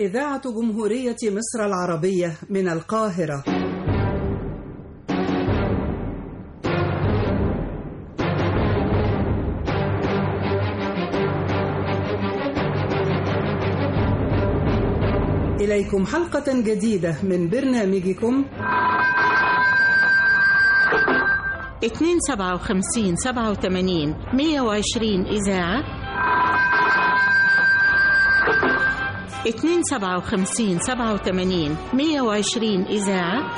إذاعة جمهورية مصر العربية من القاهرة إليكم حلقة جديدة من برنامجكم اتنين سبعة وخمسين سبعة وتمانين مية وعشرين إذاعة اتنين سبعة وخمسين سبعة وتمانين مية وعشرين إذاعة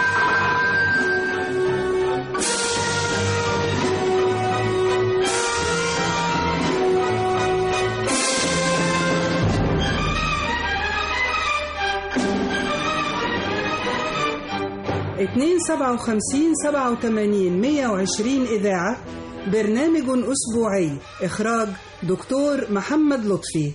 اتنين سبعة وخمسين سبعة وتمانين مية وعشرين إذاعة برنامج أسبوعي إخراج دكتور محمد لطفي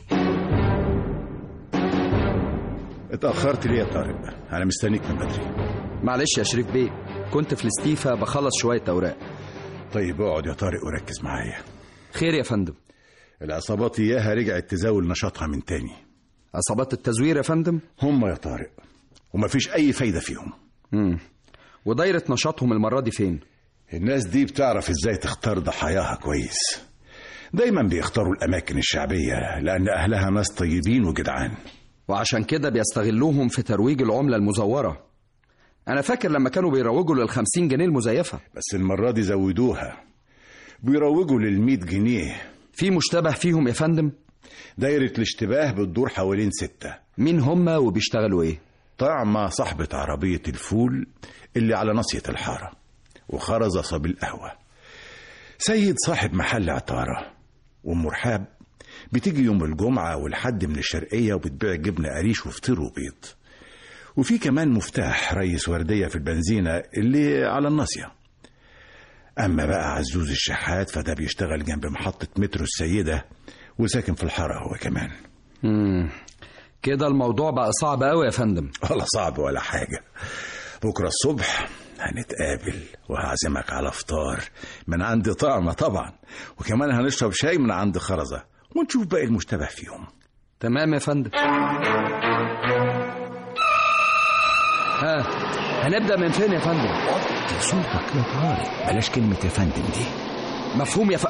اتأخرت ليه يا طارق؟ أنا مستنيك من بدري معلش يا شريف بيه كنت في الاستيفا بخلص شوية أوراق طيب اقعد يا طارق وركز معايا خير يا فندم العصابات إياها رجعت تزاول نشاطها من تاني عصابات التزوير يا فندم هم يا طارق ومفيش أي فايدة فيهم مم. ودايرة نشاطهم المرة دي فين الناس دي بتعرف إزاي تختار ضحاياها كويس دايما بيختاروا الأماكن الشعبية لأن أهلها ناس طيبين وجدعان وعشان كده بيستغلوهم في ترويج العملة المزورة أنا فاكر لما كانوا بيروجوا للخمسين جنيه المزيفة بس المرة دي زودوها بيروجوا للمية جنيه في مشتبه فيهم يا فندم دايرة الاشتباه بتدور حوالين ستة مين هما وبيشتغلوا ايه طعمة صاحبة عربية الفول اللي على ناصية الحارة وخرزة صبي القهوة سيد صاحب محل عطارة وأم رحاب بتيجي يوم الجمعة والحد من الشرقية وبتبيع جبنة قريش وفطير وبيض وفي كمان مفتاح ريس وردية في البنزينة اللي على الناصية أما بقى عزوز الشحات فده بيشتغل جنب محطة مترو السيدة وساكن في الحارة هو كمان مم. كده الموضوع بقى صعب قوي يا فندم ولا صعب ولا حاجة بكرة الصبح هنتقابل وهعزمك على فطار من عند طعمة طبعا وكمان هنشرب شاي من عند خرزة ونشوف باقي المشتبه فيهم تمام يا فندم ها هنبدأ من فين يا فندم صوتك يا طارق بلاش كلمة يا فندم دي مفهوم يا ف...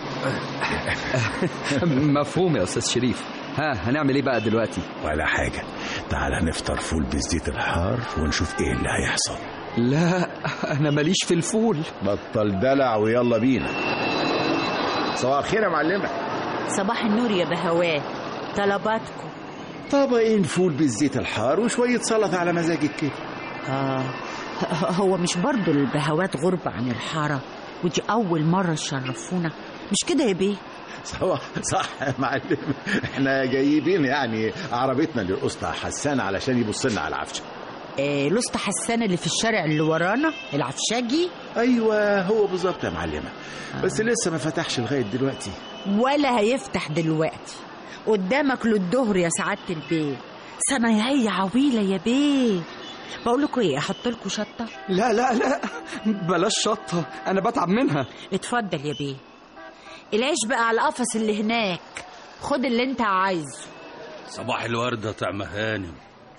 مفهوم يا أستاذ شريف ها هنعمل ايه بقى دلوقتي ولا حاجة تعال نفطر فول بالزيت الحار ونشوف ايه اللي هيحصل لا أنا ماليش في الفول بطل دلع ويلا بينا صباح الخير يا معلمة صباح النور يا بهواه طلباتكم طبقين فول بالزيت الحار وشوية سلطة على مزاجك كده آه هو مش برضو البهوات غربة عن الحارة ودي أول مرة تشرفونا مش كده يا بيه صح صح يا معلم احنا جايبين يعني عربيتنا للأسطى حسان علشان يبص لنا على العفشه آه لسط حسان اللي في الشارع اللي ورانا العفشاجي ايوه هو بالظبط يا معلمه بس لسه ما فتحش لغايه دلوقتي ولا هيفتح دلوقتي قدامك للظهر يا سعادة البيه صنايعية عويلة يا بيه بقول لكم ايه احط لكم شطة لا لا لا بلاش شطة أنا بتعب منها اتفضل يا بيه العيش بقى على القفص اللي هناك خد اللي انت عايزه صباح الوردة طعم هانم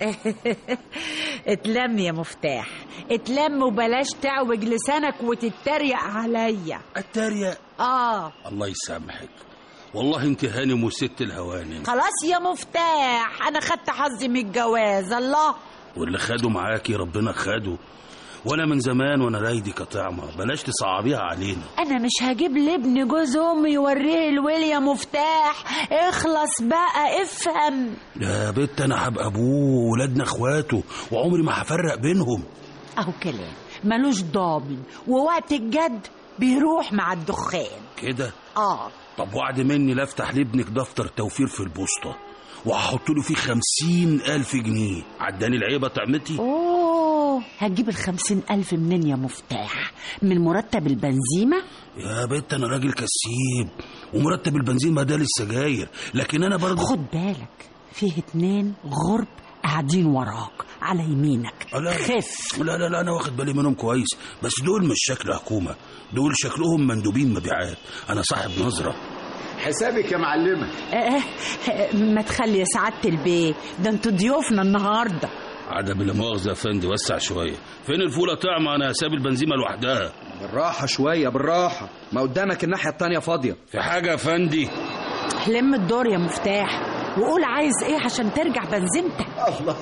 اتلم يا مفتاح اتلم وبلاش تعوج لسانك وتتريق عليا التريق اه الله يسامحك والله انت هانم وست الهوانم خلاص يا مفتاح انا خدت حظي من الجواز الله واللي خده معاكي ربنا خده وانا من زمان وانا رايدك يا طعمة بلاش تصعبيها علينا انا مش هجيب لابن جوز امي يوريه الويل يا مفتاح اخلص بقى افهم يا بت انا هبقى ابوه وولادنا اخواته وعمري ما هفرق بينهم اهو كلام ملوش ضامن ووقت الجد بيروح مع الدخان كده اه طب وعد مني لا افتح لابنك دفتر توفير في البوسطة وهحط له فيه خمسين ألف جنيه عداني العيبة طعمتي اوه هتجيب الخمسين الف منين يا مفتاح من مرتب البنزيمة يا بت انا راجل كسيب ومرتب البنزين بدل السجاير لكن انا برضه خد بالك فيه اتنين غرب قاعدين وراك على يمينك لا خف لا لا لا انا واخد بالي منهم كويس بس دول مش شكل حكومه دول شكلهم مندوبين مبيعات انا صاحب نظره حسابك يا معلمة آه آه، ما تخلي يا سعادة البيه ده انتوا ضيوفنا النهارده عدا بلا مؤاخذة يا فندي وسع شوية فين الفولة طعمة أنا ساب البنزيمة لوحدها بالراحة شوية بالراحة ما قدامك الناحية التانية فاضية في حاجة يا فندي لم الدور يا مفتاح وقول عايز ايه عشان ترجع بنزيمتك الله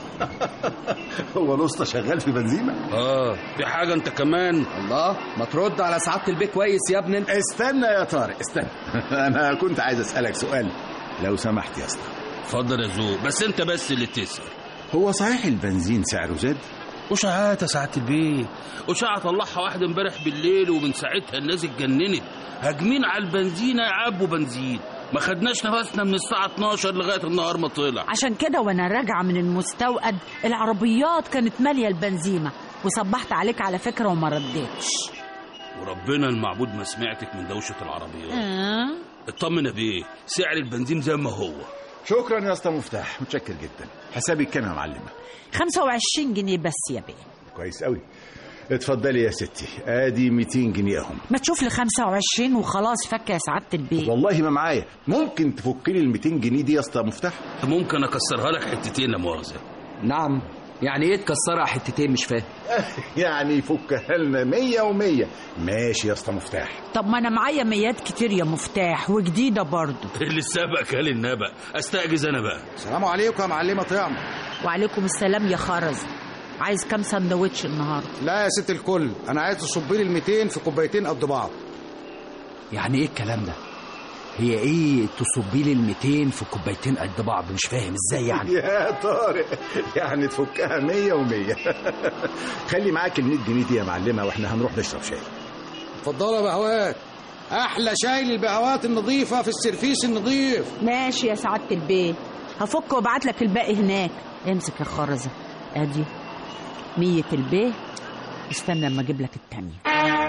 هو الاسطى شغال في بنزيمة آه في حاجة أنت كمان الله ما ترد على سعادة البيه كويس يا ابني انت استنى يا طارق استنى انا كنت عايز اسالك سؤال لو سمحت يا اسطى اتفضل يا زو بس أنت بس اللي تسأل هو صحيح البنزين سعره زاد وشعات يا ساعة البيه وشعة طلعها واحد امبارح بالليل ومن ساعتها الناس اتجننت هاجمين على البنزينة يعبوا بنزين ما خدناش نفسنا من الساعة 12 لغاية النهار ما طلع عشان كده وانا راجعه من المستوقد العربيات كانت ماليه البنزيمه وصبحت عليك على فكره وما ردتش وربنا المعبود ما سمعتك من دوشة العربيات آه. اطمن يا بيه سعر البنزين زي ما هو شكرا يا اسطى مفتاح متشكر جدا حسابي كام يا معلمة 25 جنيه بس يا بيه كويس قوي اتفضلي يا ستي ادي 200 جنيه اهم ما تشوف لي 25 وخلاص فك يا سعاده البيه والله ما معايا ممكن تفكي لي ال 200 جنيه دي يا اسطى مفتاح ممكن اكسرها لك حتتين لا مؤاخذة نعم يعني ايه تكسرها حتتين مش فاهم يعني فكها لنا 100 و100 ماشي يا اسطى مفتاح طب ما انا معايا ميات كتير يا مفتاح وجديده برضه اللي سبق كان النبأ استأجز انا بقى السلام عليكم يا معلمة طعم وعليكم السلام يا خرز عايز كام سندوتش النهارده لا يا ست الكل انا عايز تصب لي ال 200 في كوبايتين قد بعض يعني ايه الكلام ده هي ايه تصبي لي ال 200 في كوبايتين قد بعض مش فاهم ازاي يعني يا طارق يعني تفكها 100 و100 خلي معاك ال 100 جنيه دي يا معلمه واحنا هنروح نشرب شاي اتفضلوا يا بهوات احلى شاي للبهوات النظيفه في السرفيس النظيف ماشي يا سعاده البيه هفك وابعت لك الباقي هناك امسك يا خرزه ادي مية البيه استنى اما اجيب لك التانية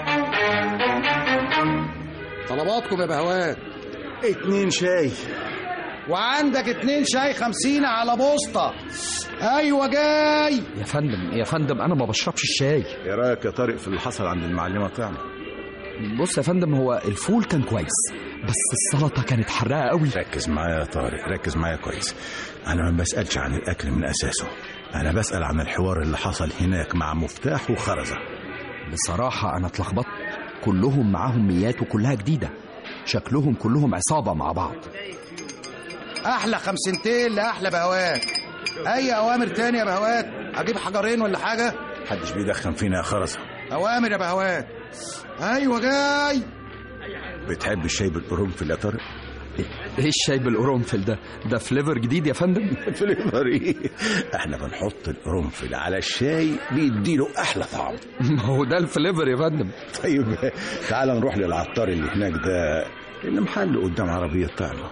طلباتكم يا بهوات اتنين شاي وعندك اتنين شاي خمسين على بوسطة ايوه جاي يا فندم يا فندم انا ما بشربش الشاي ايه رايك يا طارق في اللي حصل عند المعلمه طعمه بص يا فندم هو الفول كان كويس بس السلطه كانت حراقه قوي ركز معايا يا طارق ركز معايا كويس انا ما بسالش عن الاكل من اساسه انا بسال عن الحوار اللي حصل هناك مع مفتاح وخرزه بصراحه انا اتلخبطت كلهم معاهم ميات وكلها جديده شكلهم كلهم عصابه مع بعض احلى خمسنتين لاحلى بهوات اي اوامر تاني يا بهوات اجيب حجرين ولا حاجه محدش بيدخن فينا يا خرزه اوامر يا بهوات ايوه جاي بتحب الشاي بالقرنفل يا طارق ايه الشاي بالقرنفل ده ده فليفر جديد يا فندم فليفر ايه احنا بنحط القرنفل على الشاي بيديله احلى طعم ما هو ده الفليفر يا فندم طيب تعال نروح للعطار اللي هناك ده اللي محل قدام عربية طعمة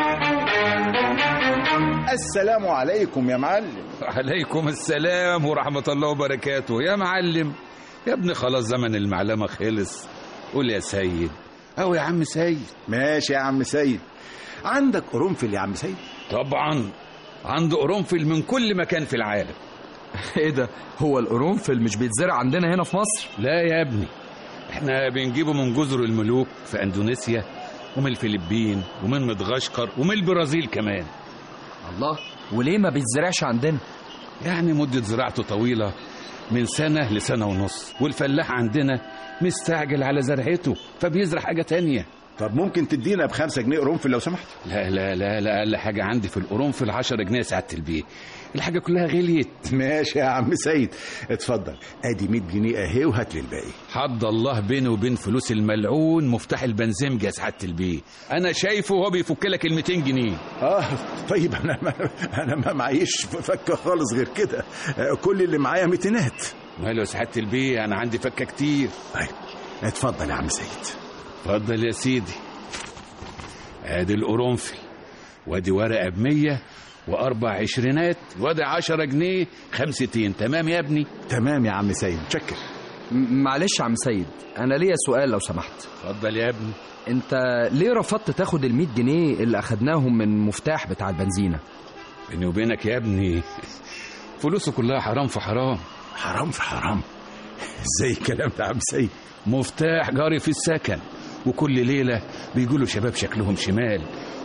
السلام عليكم يا معلم عليكم السلام ورحمة الله وبركاته يا معلم يا ابني خلاص زمن المعلمة خلص قول يا سيد أو يا عم سيد ماشي يا عم سيد عندك قرنفل يا عم سيد طبعا عنده قرنفل من كل مكان في العالم ايه ده هو القرنفل مش بيتزرع عندنا هنا في مصر لا يا ابني احنا بنجيبه من جزر الملوك في اندونيسيا ومن الفلبين ومن مدغشقر ومن البرازيل كمان الله وليه ما بيتزرعش عندنا يعني مدة زراعته طويلة من سنة لسنة ونص والفلاح عندنا مستعجل على زرعته فبيزرع حاجة تانية طب ممكن تدينا بخمسة جنيه قرنفل لو سمحت لا لا لا لا أقل حاجة عندي في القرنفل 10 جنيه سعادة البيه الحاجة كلها غليت ماشي يا عم سيد اتفضل ادي 100 جنيه اهي وهات لي الباقي حد الله بيني وبين فلوس الملعون مفتاح البنزيم يا سعادة البيه أنا شايفه وهو بيفك لك ال 200 جنيه اه طيب انا ما انا ما معيش فكه خالص غير كده آه، كل اللي معايا ميتينات ماله يا سعادة البيه أنا عندي فكة كتير طيب اتفضل يا عم سيد اتفضل يا سيدي ادي القرنفل وادي ورقة بمية وأربع عشرينات وادي عشرة جنيه خمستين تمام يا ابني تمام يا عم سيد شكر م- معلش يا عم سيد انا ليا سؤال لو سمحت اتفضل يا ابني انت ليه رفضت تاخد ال 100 جنيه اللي اخدناهم من مفتاح بتاع البنزينه بيني وبينك يا ابني فلوسه كلها حرام في حرام حرام في حرام ازاي الكلام ده يا عم سيد مفتاح جاري في السكن وكل ليلة بيقولوا شباب شكلهم شمال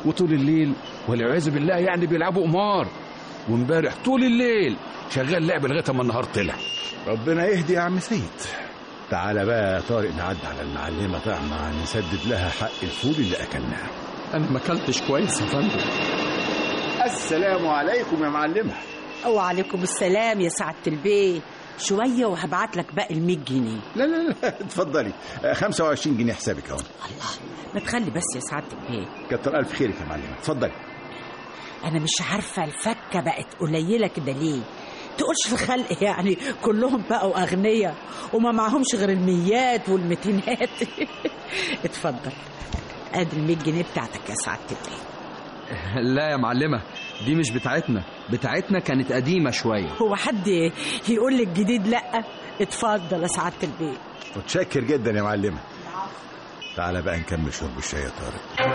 وطول الليل والعياذ بالله يعني بيلعبوا قمار وامبارح طول الليل شغال لعب لغايه اما النهار طلع ربنا يهدي يا عم سيد تعالى بقى يا طارق نعدي على المعلمة طعمة نسدد لها حق الفول اللي أكلناه انا ما اكلتش كويس يا فندم السلام عليكم يا معلمة وعليكم السلام يا سعادة البيه شوية وهبعت لك باقي ال 100 جنيه لا لا لا اتفضلي آه، 25 جنيه حسابك اهو ما تخلي بس يا سعادة البيه كتر ألف خيرك يا معلمة اتفضلي أنا مش عارفة الفكة بقت قليلة كده ليه تقولش الخلق يعني كلهم بقوا أغنياء وما معهمش غير الميات والمتينات اتفضل ادي ال 100 جنيه بتاعتك يا سعادة البيه لا يا معلمة دي مش بتاعتنا بتاعتنا كانت قديمة شوية هو حد يقول لك جديد لا اتفضل يا سعادة البيه متشكر جدا يا معلمة تعالى بقى نكمل شرب الشاي يا طارق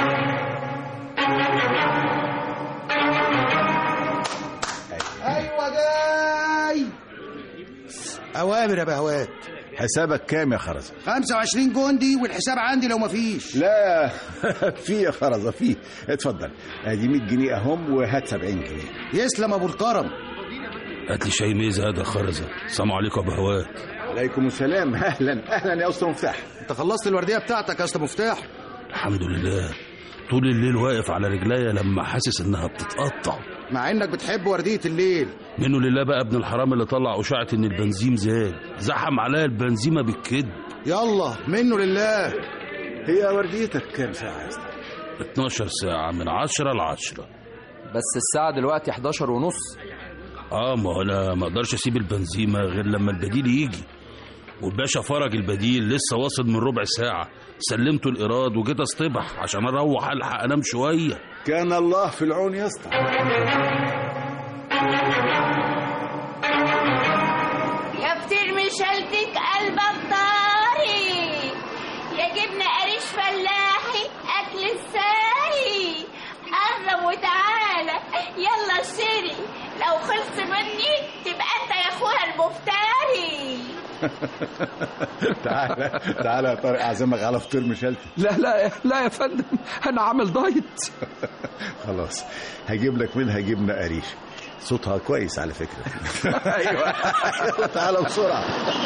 ايوه جاي اوامر يا بهوات حسابك كام يا خرزة 25 جندي والحساب عندي لو مفيش لا في يا خرزة في اتفضل ادي 100 جنيه اهم وهات 70 جنيه يسلم ابو الكرم هات لي شاي ميزه هذا خرزه السلام عليكم يا بهوات عليكم السلام اهلا اهلا يا اسطى مفتاح انت خلصت الورديه بتاعتك يا اسطى مفتاح الحمد لله طول الليل واقف على رجليا لما حاسس انها بتتقطع مع انك بتحب ورديه الليل منه لله بقى ابن الحرام اللي طلع اشاعه ان البنزين زاد زحم عليا البنزيمه بالكذب يلا منه لله هي ورديتك كام ساعة يا اسطى 12 ساعه من 10 ل 10 بس الساعة دلوقتي 11 ونص اه ما هو انا ما اقدرش اسيب البنزيمه غير لما البديل يجي والباشا فرج البديل لسه واصل من ربع ساعه سلمته الايراد وجيت اصطبح عشان اروح الحق انام شويه كان الله في العون يا اسطى يا فطير مشلتك قلبك طاري يا جبنة قريش فلاحي أكل الساهي قرب وتعالى يلا اشتري لو خلص مني تبقى انت يا اخوها المفتري تعالى تعالى يا طارق اعزمك على فطير مشلتت لا لا لا يا فندم انا عامل دايت خلاص هجيب لك منها جبنه قريش صوتها كويس على فكره ايوه تعالى بسرعه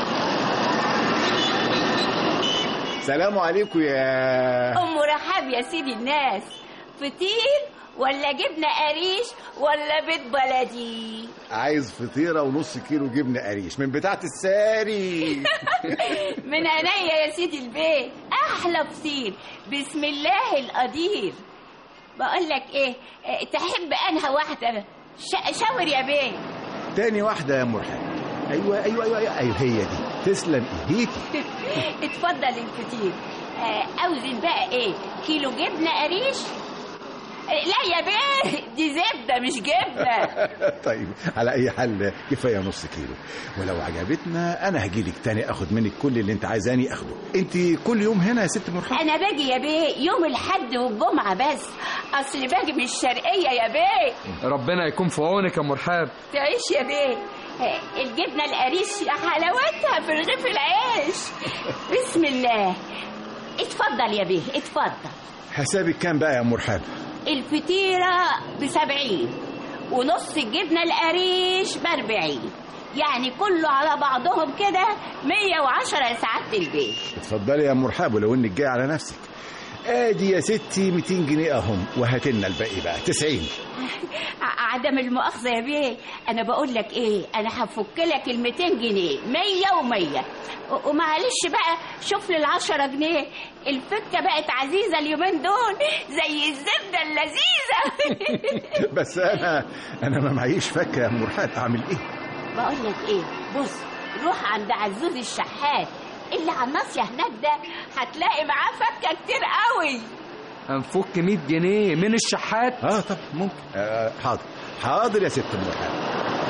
سلام عليكم يا ام رحاب يا سيدي الناس فطير ولا جبنة قريش ولا بيض بلدي عايز فطيره ونص كيلو جبنه قريش من بتاعه الساري من عينيا يا سيدي البيت احلى فطير بسم الله القدير بقول لك ايه إيه، تحب انهى واحده ش- شاور يا بيه تاني واحده يا مرحب ايوه ايوه ايوه ايوه, أيوة هي دي تسلم ايديكي اتفضل الفطير آه، اوزن بقى ايه كيلو جبنه قريش آه، لا يا بيه دي زبده مش جبنه طيب على اي حال كفايه نص كيلو ولو عجبتنا انا هجيلك تاني اخد منك كل اللي انت عايزاني اخده انت كل يوم هنا يا ست مرحب انا باجي يا بيه يوم الحد والجمعه بس اصل باجي من الشرقيه يا بيه ربنا يكون في عونك يا مرحاب تعيش يا بيه آه، الجبنه القريش يا حلاوتها في رغيف العيش بسم الله اتفضل يا بيه اتفضل حسابك كام بقى يا مرحب الفطيرة بسبعين ونص الجبنة القريش بأربعين يعني كله على بعضهم كده مية وعشرة يا سعادة البيت اتفضلي يا مرحب ولو انك جاي على نفسك ادي يا ستي 200 جنيه اهم وهات لنا الباقي بقى 90 ع- عدم المؤاخذة يا بيه أنا بقول لك إيه أنا هفك لك ال 200 جنيه 100 و100 ومعلش بقى شوف لي ال 10 جنيه الفكة بقت عزيزة اليومين دول زي الزبدة اللذيذة بس انا انا ما معيش فكه يا مرحب اعمل ايه بقول لك ايه بص روح عند عزوز الشحات اللي على الناصية هناك ده هتلاقي معاه فكة كتير قوي هنفك 100 جنيه من الشحات اه طب ممكن آه حاضر حاضر يا ست مرحب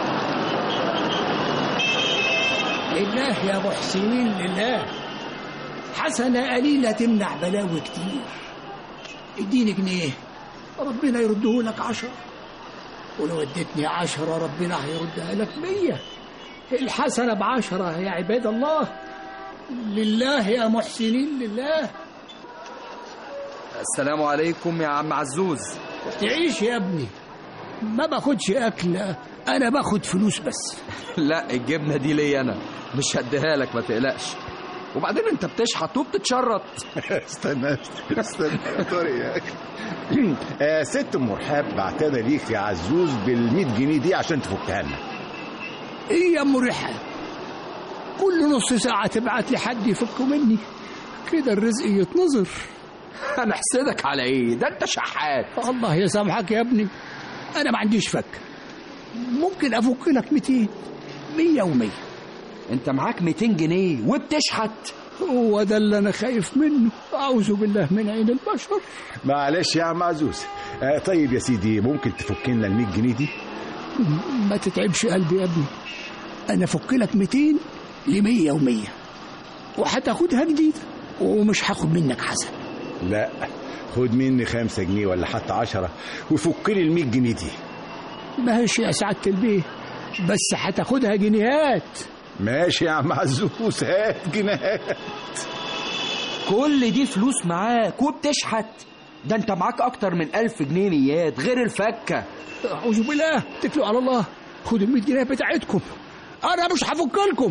لله يا محسنين لله حسنة قليلة تمنع بلاوي كتير اديني جنيه ربنا يرده لك عشرة ولو اديتني عشرة ربنا هيردها لك مية الحسنة بعشرة يا عباد الله لله يا محسنين لله السلام عليكم يا عم عزوز تعيش يا ابني ما باخدش اكل انا باخد فلوس بس لا الجبنه دي ليا انا مش هديها لك ما تقلقش وبعدين انت بتشحت وبتتشرط استنى استنى يا طارق يا اخي آه ست ام مرحاب بعتنا ليك يا عزوز بال 100 جنيه دي عشان تفكها لنا ايه يا ام رحاب كل نص ساعة تبعت لي حد يفكه مني كده الرزق يتنظر هنحسدك على ايه ده انت شحات الله يسامحك يا ابني انا ما عنديش فك ممكن افك لك 200 100 و100 انت معاك 200 جنيه وبتشحت هو ده اللي انا خايف منه اعوذ بالله من عين البشر معلش يا عم عزوز آه طيب يا سيدي ممكن تفك لنا ال 100 جنيه دي ما تتعبش قلبي يا ابني انا افك لك 200 ل 100 و100 وهتاخدها جديده ومش هاخد منك حسن لا خد مني خمسة جنيه ولا حتى عشرة وفك لي ال 100 جنيه دي ماشي يا سعادة البيه بس هتاخدها جنيهات ماشي يا عم عزوز هات جنيهات كل دي فلوس معاك وبتشحت ده انت معاك اكتر من ألف جنيه نيات غير الفكة اعوذ بالله اتكلوا على الله خدوا ال 100 جنيه بتاعتكم انا مش هفك لكم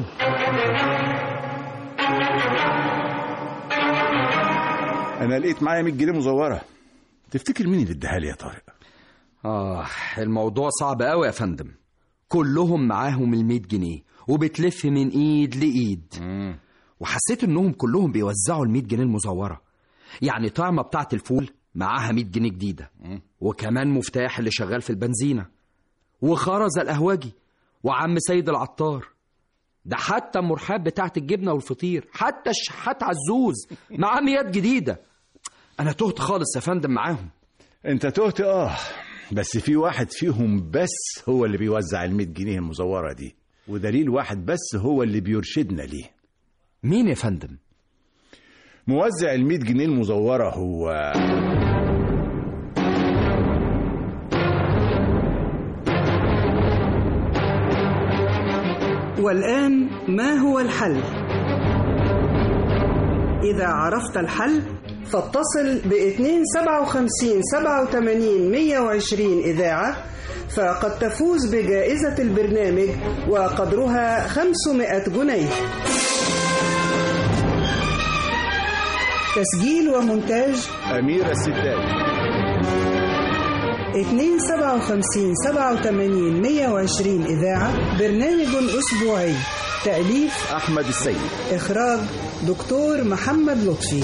انا لقيت معايا 100 جنيه مزوره تفتكر مين اللي اداها لي يا طارق اه الموضوع صعب قوي يا فندم كلهم معاهم ال 100 جنيه وبتلف من ايد لايد وحسيت انهم كلهم بيوزعوا ال 100 جنيه المزوره يعني طعمه بتاعه الفول معاها 100 جنيه جديده وكمان مفتاح اللي شغال في البنزينه وخرز القهوجي وعم سيد العطار ده حتى مرحاب بتاعه الجبنه والفطير حتى الشحات عزوز معاه ميات جديده انا تهت خالص يا فندم معاهم انت تهت اه بس في واحد فيهم بس هو اللي بيوزع ال 100 جنيه المزوره دي ودليل واحد بس هو اللي بيرشدنا ليه مين يا فندم موزع ال 100 جنيه المزوره هو والآن ما هو الحل؟ إذا عرفت الحل فاتصل ب 257 87 120 إذاعة فقد تفوز بجائزة البرنامج وقدرها 500 جنيه تسجيل ومونتاج أميرة السداوي 257 87 120 إذاعة برنامج أسبوعي تأليف أحمد السيد إخراج دكتور محمد لطفي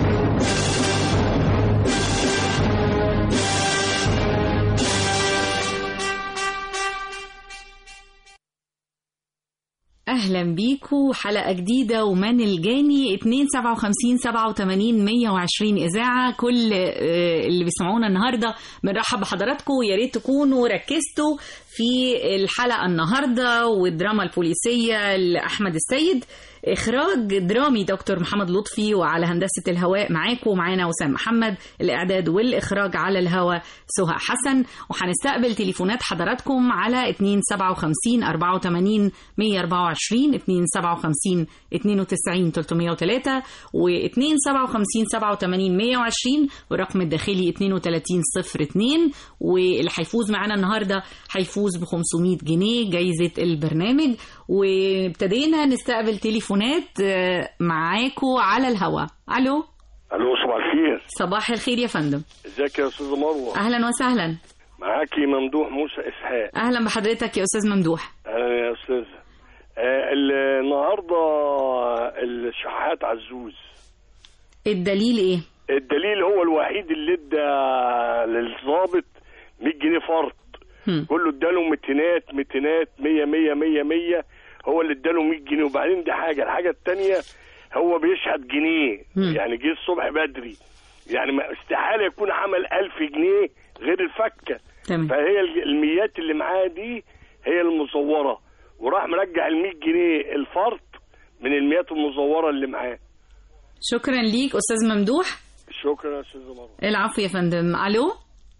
اهلا بيكم حلقه جديده ومن الجاني 257 87 120 اذاعه كل آه، اللي بيسمعونا النهارده بنرحب بحضراتكم ويا ريت تكونوا ركزتوا في الحلقه النهارده والدراما البوليسيه لاحمد السيد اخراج درامي دكتور محمد لطفي وعلى هندسه الهواء معاكم ومعانا وسام محمد الاعداد والاخراج على الهواء سهى حسن وهنستقبل تليفونات حضراتكم على 257 84 124 257 92 303 و 257 87 120 والرقم الداخلي 32 02 واللي هيفوز معانا النهارده هيفوز ب 500 جنيه جايزه البرنامج وابتدينا نستقبل تليفونات آه، معاكم على الهوا الو الو صباح الخير صباح الخير يا فندم ازيك يا استاذ مروه اهلا وسهلا معاكي ممدوح موسى اسحاق اهلا بحضرتك يا استاذ ممدوح اهلا يا استاذ آه ال- النهارده الشحات عزوز الدليل ايه الدليل هو الوحيد اللي ادى للظابط 100 جنيه فرط كله اداله ميتينات ميتينات 100 100 100 100 هو اللي اداله 100 جنيه وبعدين دي حاجه الحاجه الثانيه هو بيشحت جنيه مم. يعني جه الصبح بدري يعني ما استحاله يكون عمل 1000 جنيه غير الفكه تمام فهي ال- الميات اللي معاه دي هي المصوره وراح مرجع ال 100 جنيه الفرط من الميات المزوره اللي معاه شكرا ليك استاذ ممدوح شكرا يا استاذ مروه العفو يا فندم الو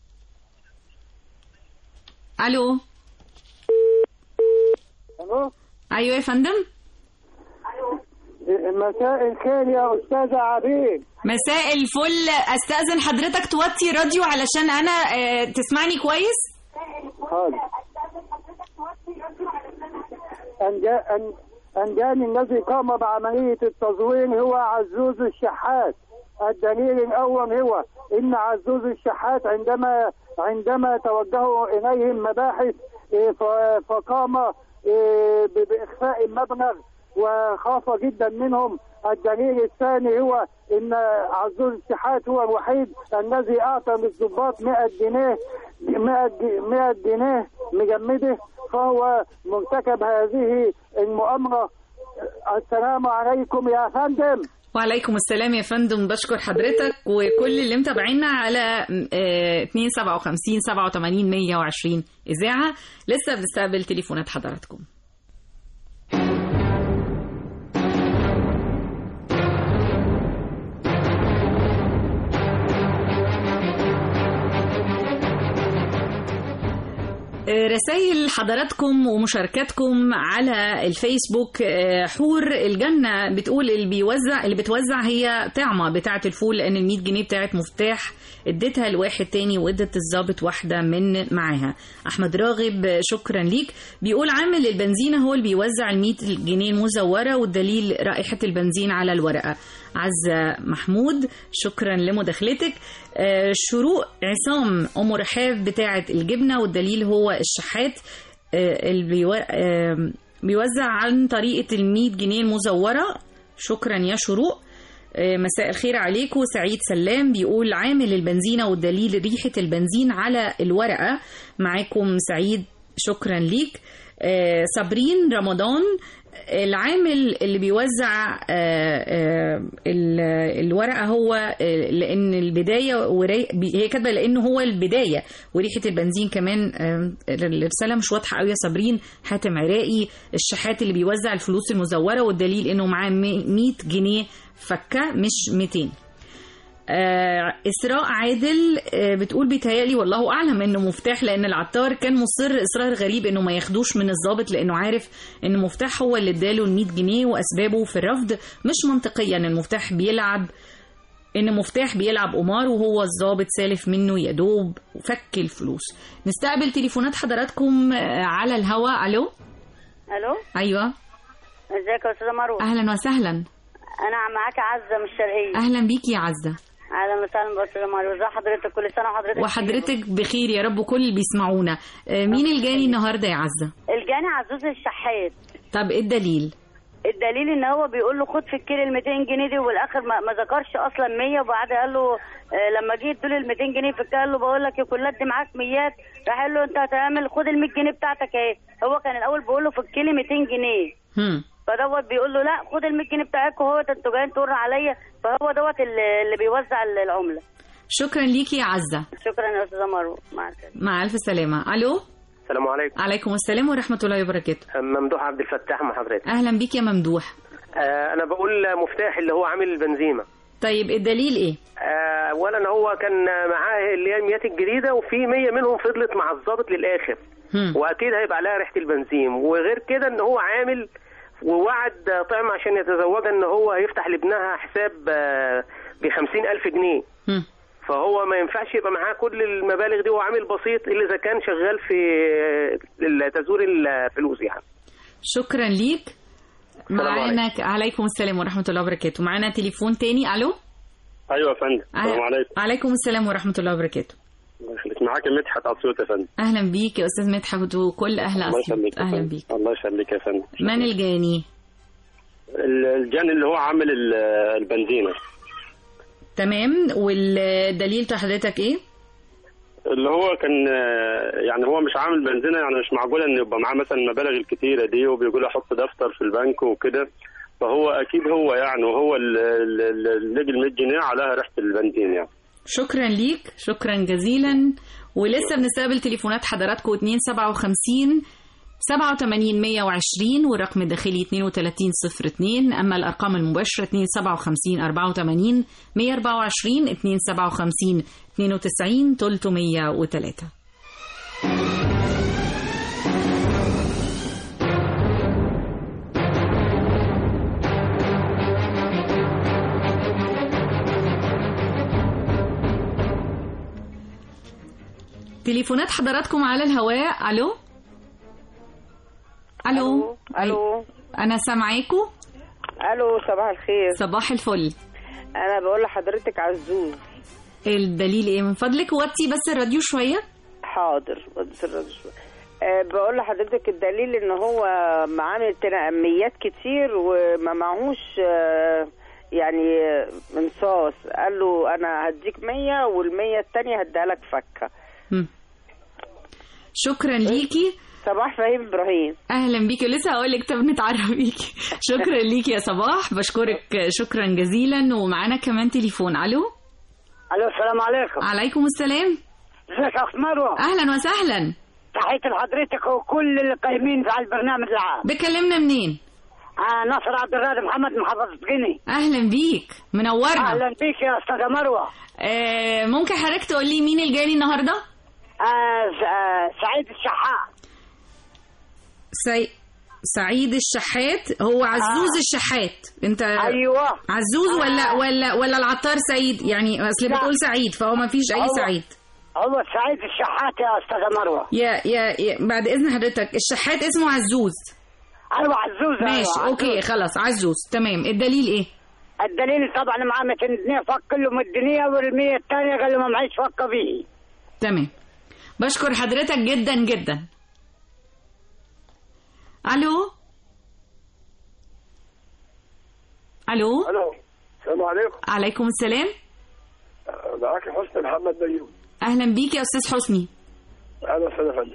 الو الو ايوه يا فندم مساء الخير يا أستاذة عبيد مساء الفل استاذن حضرتك توطي راديو علشان انا آه، تسمعني كويس حاضر أنجا- أن- أنجاني الذي قام بعملية التزوير هو عزوز الشحات الدليل الأول هو إن عزوز الشحات عندما عندما توجهوا إليهم مباحث إيه، ف- فقام إيه، ب- بإخفاء المبلغ وخاف جدا منهم الدليل الثاني هو ان عزوز الشحات هو الوحيد الذي اعطى للضباط 100 جنيه 100 ج- 100 جنيه مجمده فهو مرتكب هذه المؤامره السلام عليكم يا فندم وعليكم السلام يا فندم بشكر حضرتك وكل اللي متابعينا على آه، 257 87 120 اذاعه لسه بنستقبل تليفونات حضراتكم رسائل حضراتكم ومشاركاتكم على الفيسبوك آه، حور الجنة بتقول اللي بيوزع اللي بتوزع هي طعمة بتاعة الفول لأن ال 100 جنيه بتاعة مفتاح اديتها لواحد تاني وادت الظابط واحدة من معاها أحمد راغب آه، شكرا ليك بيقول عامل البنزينة هو اللي بيوزع ال 100 جنيه المزورة والدليل رائحة البنزين على الورقة عزة محمود شكرا لمداخلتك آه، شروق عصام ام رحاب بتاعه الجبنه والدليل هو الشحات آه، اللي بيو- آه، بيوزع عن طريقه ال 100 جنيه المزوره شكرا يا شروق آه، مساء الخير عليكم سعيد سلام بيقول عامل البنزينه والدليل ريحه البنزين على الورقه معاكم سعيد شكرا ليك آه، صابرين رمضان العامل اللي بيوزع آه، آه، ال- الورقه هو آه، لان البدايه وري... بي- هي كاتبه لانه هو البدايه وريحه البنزين كمان آه، الرساله مش واضحه قوي يا صابرين حاتم عراقي الشحات اللي بيوزع الفلوس المزوره والدليل انه معاه 100 جنيه فكه مش 200 آه إسراء عادل آه بتقول بيتهيألي والله أعلم إنه مفتاح لأن العطار كان مصر إصرار غريب إنه ما ياخدوش من الضابط لأنه عارف إن مفتاح هو اللي اداله ال 100 جنيه وأسبابه في الرفض مش منطقيا إن المفتاح بيلعب إن مفتاح بيلعب قمار وهو الضابط سالف منه يا دوب وفك الفلوس نستقبل تليفونات حضراتكم آه، على الهوا ألو الو أيوه ازيك يا استاذه مروه أهلا وسهلا انا معاكي عزه من الشرقيه أهلا بيكي يا عزة اهلا وسهلا باستاذه مروه ازي حضرتك كل سنه وحضرتك وحضرتك بخير يا رب كل اللي بيسمعونا آه، مين الجاني النهارده يا عزة الجاني عزوز الشحات طب ايه الدليل الدليل ان هو بيقول له خد في الكيلو ال 200 جنيه دي والاخر ما, ما ذكرش اصلا 100 وبعد قال له آه، لما جه ادوا ال 200 جنيه في الكيلو قال له بقول لك يا كلات دي معاك ميات راح قال له انت هتعمل خد ال 100 جنيه بتاعتك اهي هو كان الاول بيقول له في الكيلو 200 جنيه هم. فدوت بيقول له لا خد ال 100 جنيه بتاعك وهو ده انتوا جايين تقر عليا فهو دوت اللي اللي بيوزع العمله شكرا ليكي يا عزة شكرا يا استاذه مروه مع السلامه مع ألف سلامة ألو السلام عليكم عليكم السلام ورحمة الله وبركاته ممدوح عبد الفتاح مع حضرتك أهلا بيك يا ممدوح آه انا بقول مفتاح اللي هو عامل البنزيمه طيب الدليل إيه آه اولا هو كان معاه اللي هي الميات الجديده وفي 100 منهم فضلت مع الضابط للاخر هم. واكيد هيبقى عليها ريحه البنزين وغير كده ان هو عامل ووعد طعم عشان يتزوجها ان هو هيفتح لابنها حساب ب 50000 جنيه هم. فهو ما ينفعش يبقى معاه كل المبالغ دي وعامل بسيط الا اذا كان شغال في تزوير الفلوس يعني شكرا ليك معانا عليكم السلام ورحمة الله وبركاته معانا تليفون تاني ألو ايوه يا فندم السلام عليكم عليكم السلام ورحمة الله وبركاته الله يخليك معاك مدحت اسيوط يا فندم أهلا بيك يا أستاذ مدحت وكل أهل الله أسيوط يخليك يا أهلا فندم. بيك الله يخليك يا فندم من الجاني ال- الجان اللي هو عامل ال- البنزينه تمام والدليل بتاع حضرتك إيه اللي هو كان آه، يعني هو مش عامل بنزينه يعني مش معقوله ان يبقى معاه مثلا المبالغ الكتيره دي وبيقول احط دفتر في البنك وكده فهو اكيد هو يعني وهو ال- ال- ال- اللي ال 100 جنيه عليها ريحه البنزين يعني شكرا ليك شكرا جزيلا ولسه بنستقبل تليفونات حضراتكم 257 87 120 والرقم الداخلي 3202 اما الارقام المباشره 257 84 124 257 92 303 تليفونات حضراتكم على الهواء الو الو الو انا سامعاكم الو صباح الخير صباح الفل انا بقول لحضرتك عزوز الدليل ايه من فضلك وطي بس الراديو شويه حاضر بس الرد شوية. أه بقول لحضرتك الدليل ان هو معامل تنقميات كتير وما معهوش أه يعني آه، انصاص قال له انا هديك مية والمية التانية هديها لك فكة شكرا ليكي صباح فهيم ابراهيم اهلا بيكي لسه هقول لك طب نتعرف بيكي شكرا ليكي يا صباح بشكرك شكرا جزيلا ومعانا كمان تليفون الو الو السلام عليكم عليكم السلام ازيك يا اخت مروه اهلا وسهلا تحياتي لحضرتك وكل اللي قايمين على البرنامج العام بكلمنا منين آه نصر عبد الرازق محمد محافظة جني اهلا بيك منورنا اهلا بيك يا استاذه مروه آه ممكن حضرتك تقول لي مين الجاني النهارده آه س- آه سعيد الشحات سي... سعيد الشحات هو عزوز آه. الشحات انت ايوه عزوز ولا ولا ولا العطار سعيد يعني اصل لا. بتقول سعيد فهو ما فيش اي هو- سعيد هو سعيد الشحات يا استاذه مروه يا يا, يا بعد اذن حضرتك الشحات اسمه عزوز ايوه عزوز ماشي أيوة اوكي عزوز. خلاص عزوز تمام الدليل ايه الدليل طبعا معاه 200 جنيه فك له من الدنيا والمية الثانيه قال له ما معيش فكه به تمام بشكر حضرتك جدا جدا الو الو الو السلام عليكم عليكم السلام معاك حسني محمد بيوم اهلا بيك يا استاذ حسني اهلا وسهلا يا فندم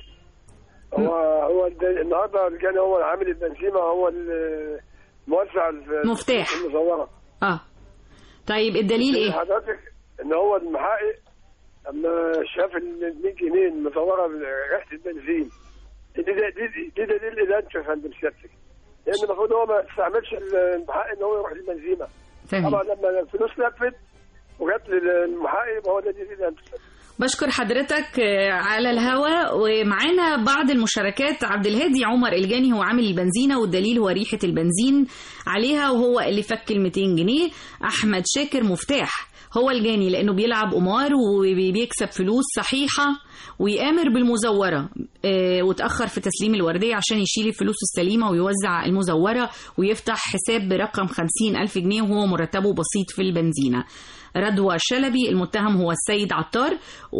هو هو الد- النهارده كان هو عامل البنزيمه هو ال- موزع الف- مفتاح. المزوره اه طيب الدليل ايه حضرتك ان هو المحقق لما شاف ال 100 جنيه المزوره ريحه البنزين دي دي, دي, دي دليل ادانته يا فندم سيادتك لان المفروض هو ما يستعملش المحقق ان هو يروح للبنزيمه فاهم. طبعا لما الفلوس لفت وجت للمحقق يبقى هو ده دليل ادانته بشكر حضرتك آه، على الهوا ومعانا بعض المشاركات عبد الهادي عمر الجاني هو عامل البنزينه والدليل هو ريحه البنزين عليها وهو اللي فك ال 200 جنيه احمد شاكر مفتاح هو الجاني لانه بيلعب قمار وبيكسب فلوس صحيحه ويامر بالمزوره آه، وتاخر في تسليم الورديه عشان يشيل الفلوس السليمه ويوزع المزوره ويفتح حساب برقم 50 ألف جنيه وهو مرتبه بسيط في البنزينه رضوى شلبي المتهم هو السيد عطار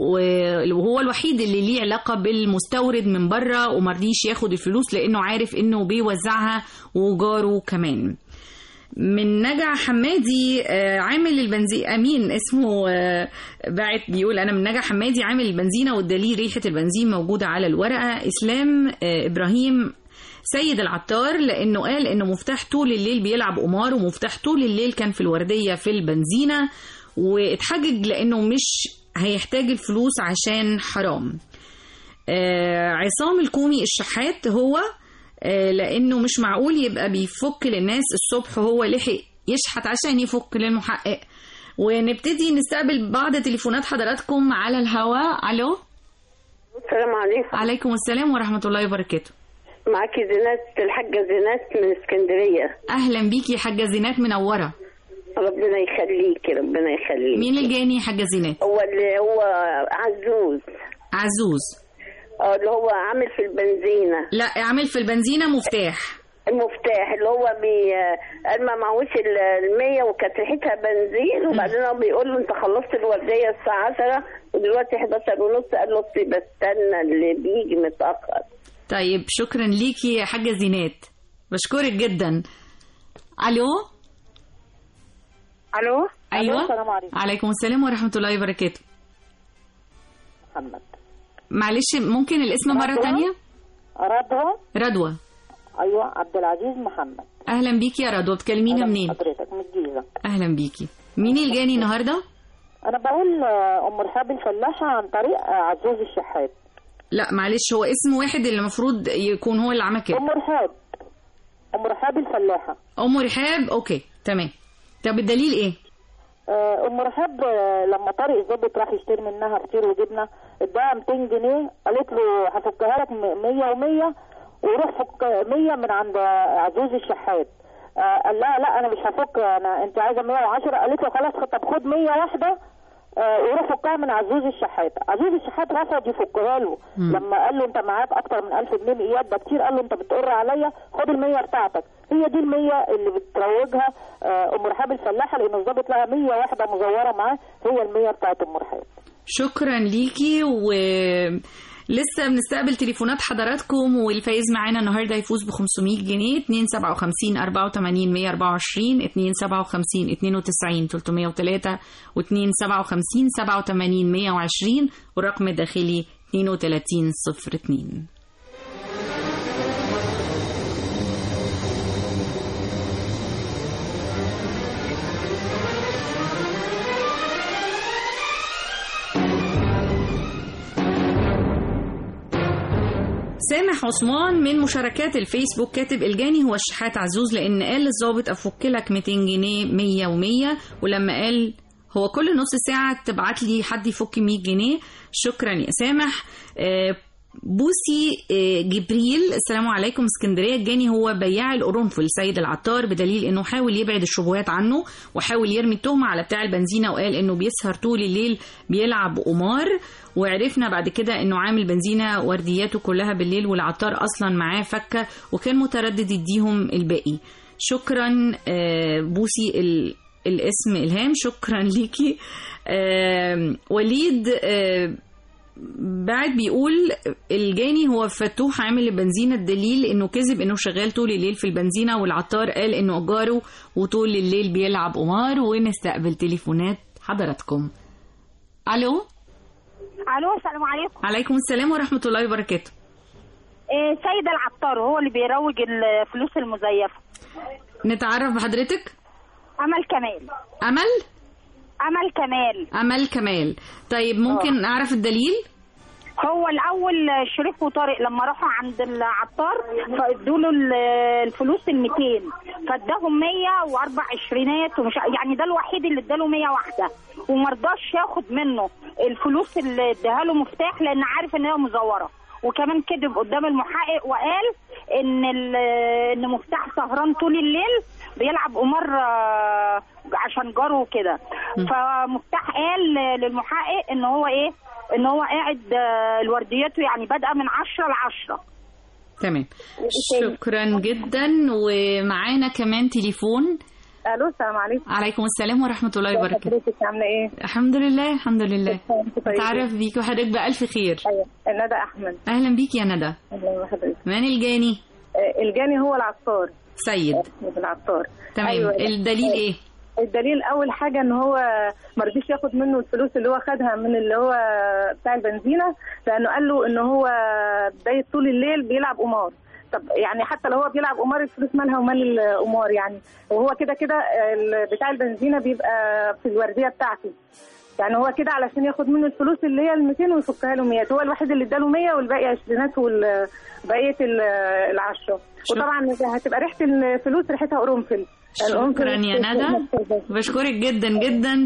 و- وهو الوحيد اللي ليه علاقة بالمستورد من بره ومرضيش ياخد الفلوس لأنه عارف إنه بيوزعها وجاره كمان من نجع حمادي آه، عامل البنزين امين اسمه آه، باعت بيقول انا من نجع حمادي عامل البنزينه والدليل ريحه البنزين موجوده على الورقه اسلام آه، ابراهيم سيد العطار لانه قال انه مفتاح طول الليل بيلعب قمار ومفتاح طول الليل كان في الورديه في البنزينه واتحجج لانه مش هيحتاج الفلوس عشان حرام آه، عصام الكومي الشحات هو آه، لانه مش معقول يبقى بيفك للناس الصبح هو لحق يشحت عشان يفك للمحقق ونبتدي نستقبل بعض تليفونات حضراتكم على الهواء الو السلام عليكم عليكم السلام ورحمه الله وبركاته معاكي زينات الحاجة زينات من اسكندرية اهلا بيكي يا حاجه زينات منوره ربنا يخليكي ربنا يخليكي مين الجاني يا حاجه زينات هو اللي هو عزوز عزوز اه اللي هو عامل في البنزينة لا عامل في البنزينه مفتاح المفتاح اللي هو بي قال ما معهوش ال- المية وكانت ريحتها بنزين وبعدين هو بيقول له انت خلصت الوردية الساعة 10 ودلوقتي 11 ونص قال له اصلي بستنى اللي بيجي متأخر طيب شكرا ليكي يا حاجه زينات بشكرك جدا الو الو ايوه السلام عليكم عليكم السلام ورحمه الله وبركاته محمد معلش ممكن الاسم مره رضوى؟ تانية رضوى رضوى ايوه عبد العزيز محمد اهلا بيكي يا رضوى بتكلمينا منين حضرتك من الجيزة اهلا بيكي مين الجاني النهارده انا بقول آه، ام رحاب الفلاحة عن طريق آه، عزوز الشحات لا معلش هو اسم واحد اللي المفروض يكون هو اللي عمل كده ام رحاب ام رحاب الفلاحة ام رحاب اوكي تمام طب الدليل ايه آه، ام رحاب آه، لما طارق الظابط راح يشتري منها فطير وجبنه اداها 200 جنيه قالت له هفكها لك 100 و100 وروح فك 100 من عند عزوز الشحات آه، قال لها لا انا مش هفك انا انت عايزه 110 قالت له خلاص طب خد 100 واحده آه وروح فكها من عزوز الشحات عزوز الشحات رفض يفكها له مم. لما قال له انت معاك اكتر من 1000 جنيه مئيات ده كتير قال له انت بتقر عليا خد المية بتاعتك هي دي المية اللي بتروجها آه ام رحاب الفلاحه لان الضابط لقى 100 واحده مزوره معاه هي المية بتاعت ام رحاب شكرا ليكي و لسه بنستقبل تليفونات حضراتكم والفايز معانا النهارده يفوز ب 500 جنيه 257 84 124 257 92 303 و257 87 120 والرقم الداخلي 32 02 سامح عثمان من مشاركات الفيسبوك كاتب الجاني هو الشحات عزوز لان قال للظابط افك لك 200 جنيه 100 و100 ولما قال هو كل نص ساعة تبعت لي حد يفك 100 جنيه شكرا يا سامح آه، بوسي آه، جبريل السلام عليكم اسكندريه الجاني هو بياع القرنفل سيد العطار بدليل انه حاول يبعد الشبهات عنه وحاول يرمي التهمه على بتاع البنزينه وقال انه بيسهر طول الليل بيلعب قمار وعرفنا بعد كده انه عامل بنزينه وردياته كلها بالليل والعطار اصلا معاه فكه وكان متردد يديهم الباقي شكرا آه، بوسي ال... الاسم الهام شكرا ليكي آه، وليد آه، بعد بيقول الجاني هو فتوح عامل البنزينة الدليل انه كذب انه شغال طول الليل في البنزينة والعطار قال انه اجاره وطول الليل بيلعب قمار ونستقبل تليفونات حضراتكم الو الو السلام عليكم عليكم السلام ورحمة الله وبركاته إيه سيد العطار هو اللي بيروج الفلوس المزيفه نتعرف بحضرتك امل كمال امل امل كمال امل كمال طيب ممكن اعرف الدليل هو الاول شريف وطارق لما راحوا عند العطار فادوا له ال- الفلوس ال 200 فاداهم 100 واربع عشرينات ومش يعني ده الوحيد اللي اداله 100 واحده وما رضاش ياخد منه الفلوس اللي اداها له مفتاح لان عارف ان هي مزوره وكمان كذب قدام المحقق وقال ان ال- ان مفتاح سهران طول الليل بيلعب قمار آه، عشان جاره وكده فمفتاح قال للمحقق ان هو ايه ان هو قاعد آه، الوردياته يعني بادئه من 10 ل 10 تمام شكرا جدا ومعانا كمان تليفون الو السلام عليكم عليكم السلام ورحمة الله وبركاته حضرتك عامله ايه؟ الحمد لله الحمد لله طيبين. نتعرف بيك وحضرتك بألف خير ايوه ندى احمد أهلا بيك يا ندى الله حضرتك من الجاني آه، الجاني هو العطار سيد احمد العطار تمام أيوة. الدليل ايه الدليل اول حاجه ان هو ما رضيش ياخد منه الفلوس اللي هو خدها من اللي هو بتاع البنزينه لانه قال له ان هو بايت طول الليل بيلعب قمار طب يعني حتى لو هو بيلعب قمار الفلوس مالها ومال القمار يعني وهو كده كده ال- بتاع البنزينه بيبقى في الورديه بتاعته يعني هو كده علشان ياخد منه الفلوس اللي هي ال 200 ويفكها له 100 هو الوحيد اللي اداله 100 والباقي عشرينات والبقيه العشره وطبعا هتبقى ريحه الفلوس ريحتها قرنفل شكرا يا ندى بشكرك جدا جدا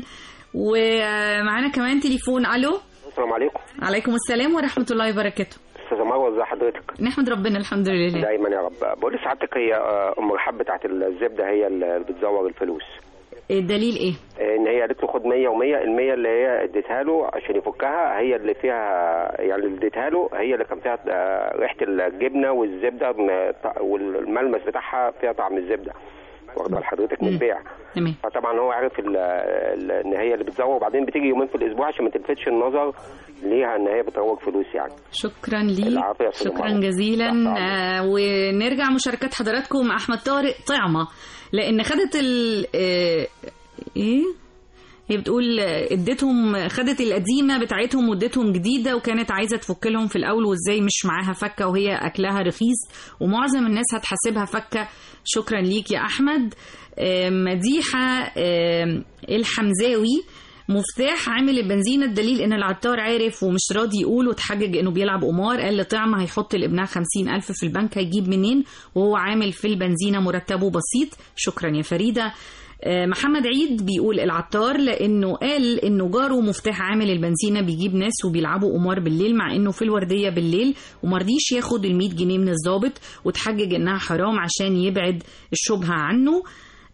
ومعانا كمان تليفون الو السلام عليكم عليكم السلام ورحمة الله وبركاته استاذه مروه ازي حضرتك نحمد ربنا الحمد لله دايما يا رب بقول لسعادتك هي آه، ام رحاب بتاعت الزبده هي اللي بتزور الفلوس الدليل ايه آه، ان هي قالت له خد 100 و100 ال100 اللي هي اديتها له عشان يفكها هي اللي فيها يعني اللي اديتها له هي اللي كان فيها آه، ريحه الجبنه والزبده م- ط- والملمس بتاعها فيها طعم الزبده واخده لحضرتك من البيع تمام فطبعا هو عارف ال- ال- ان هي اللي بتزور وبعدين بتيجي يومين في الاسبوع عشان ما تلفتش النظر ليها ان هي بتروج فلوس يعني شكرا ليك العافية يا أستاذ شكرا مروة. جزيلا آه ونرجع مشاركات حضراتكم احمد طارق طعمه لان خدت ال آه ايه هي بتقول آه، اديتهم خدت القديمه بتاعتهم واديتهم جديده وكانت عايزه تفك لهم في الاول وازاي مش معاها فكه وهي اكلها رخيص ومعظم الناس هتحاسبها فكه شكرا ليك يا احمد آه، مديحه آه، الحمزاوي مفتاح عامل البنزينة الدليل ان العطار عارف ومش راضي يقول وتحجج انه بيلعب قمار قال لطعمة هيحط لابنها خمسين الف في البنك هيجيب منين وهو عامل في البنزينة مرتبه بسيط شكرا يا فريدة آه، محمد عيد بيقول العطار لانه قال انه جاره مفتاح عامل البنزينه بيجيب ناس وبيلعبوا قمار بالليل مع انه في الورديه بالليل ومرضيش ياخد ال 100 جنيه من الضابط وتحجج انها حرام عشان يبعد الشبهه عنه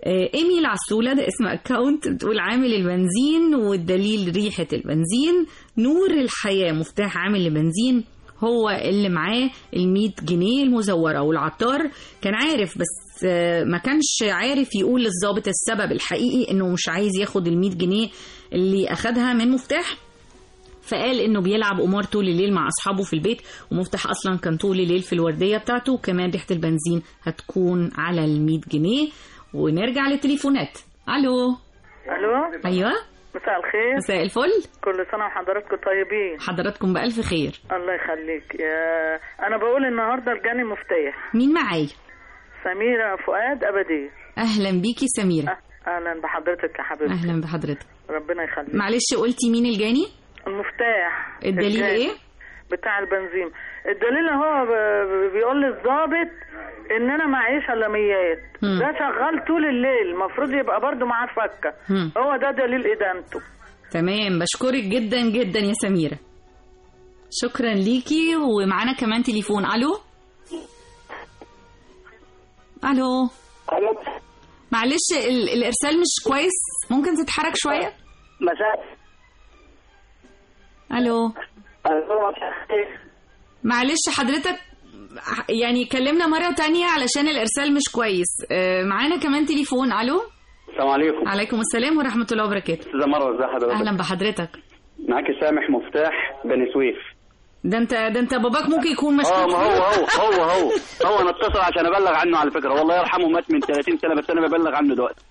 آه، ايمي العسولة ده اسم اكونت بتقول عامل البنزين والدليل ريحة البنزين نور الحياة مفتاح عامل البنزين هو اللي معاه ال جنيه المزورة والعطار كان عارف بس آه، ما كانش عارف يقول للظابط السبب الحقيقي انه مش عايز ياخد ال جنيه اللي اخدها من مفتاح فقال انه بيلعب قمار طول الليل مع اصحابه في البيت ومفتاح اصلا كان طول الليل في الورديه بتاعته وكمان ريحه البنزين هتكون على ال جنيه ونرجع للتليفونات الو الو ايوه مساء الخير مساء الفل كل سنه وحضراتكم طيبين حضراتكم بالف خير الله يخليك يا انا بقول النهارده الجاني مفتاح مين معايا سميره فؤاد ابديه اهلا بيكي سميره اهلا بحضرتك يا حبيبتي اهلا بحضرتك ربنا يخليك معلش قلتي مين الجاني المفتاح الدليل الجاني ايه بتاع البنزين الدليل هو ب- بيقول للظابط ان انا معيش الا ميات مم. ده شغال طول الليل المفروض يبقى برضو معاه فكه مم. هو ده دليل ادانته تمام بشكرك جدا جدا يا سميره شكرا ليكي ومعانا كمان تليفون الو الو معلش ال- الارسال مش كويس ممكن تتحرك شويه مساء الو معلش حضرتك يعني كلمنا مرة تانية علشان الإرسال مش كويس آه، معانا كمان تليفون ألو السلام عليكم عليكم السلام ورحمة الله وبركاته استاذه مروه ازي حضرتك أهلا بحضرتك معاكي سامح مفتاح بني سويف ده انت ده انت باباك ممكن يكون اه مشكوك ما هو هو هو هو هو انا اتصل عشان ابلغ عنه على فكره والله يرحمه مات من 30 سنه بس انا ببلغ عنه دلوقتي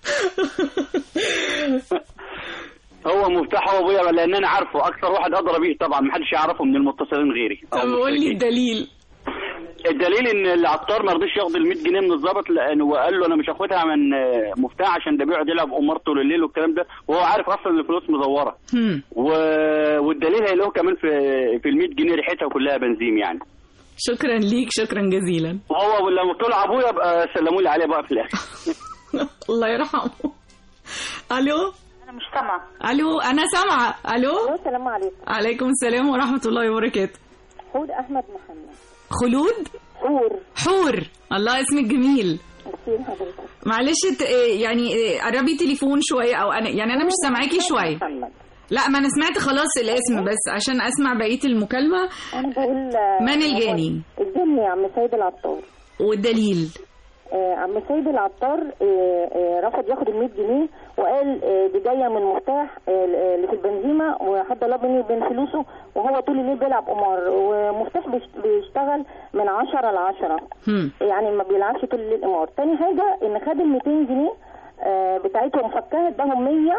هو مفتاح هو ابويا لان انا عارفه اكثر واحد ادرى بيه طبعا ما حدش يعرفه من المتصلين غيري طب قول لي الدليل الدليل ان العطار ما رضيش ياخد ال 100 جنيه من الظابط لانه وقال له انا مش هاخدها من آه، مفتاح عشان ده بيقعد يلعب قمار طول الليل والكلام ده وهو عارف اصلا ان الفلوس مزوره هم. و... والدليل هيلاقوه كمان في في ال 100 جنيه ريحتها كلها بنزين يعني شكرا ليك شكرا جزيلا وهو لما طلع ابويا بقى سلموا لي عليه بقى في الاخر الله يرحمه الو انا مش سامعه الو انا سامعه الو السلام عليكم عليكم السلام ورحمه الله وبركاته حود احمد محمد خلود حور حور الله اسمك جميل ميرسي حضرتك معلش ت- إيه يعني إيه، قربي تليفون شويه او انا يعني انا مش سامعاكي شويه لا ما انا سمعت خلاص الاسم بس عشان اسمع بقيه المكالمه انا بقول من الجاني الجاني يا عم سيد العطار والدليل آه، عم سيد العطار آه، آه، رفض ياخد ال 100 جنيه وقال آه، دي جايه من مفتاح آه، اللي في البنزيمه وحد الله بيني وبين فلوسه وهو طول الليل بيلعب قمار ومفتاح بيشت- بيشتغل من 10 ل 10 يعني ما بيلعبش طول الليل قمار تاني حاجه ان خد ال 200 جنيه آه، بتاعتهم فكها اداهم 100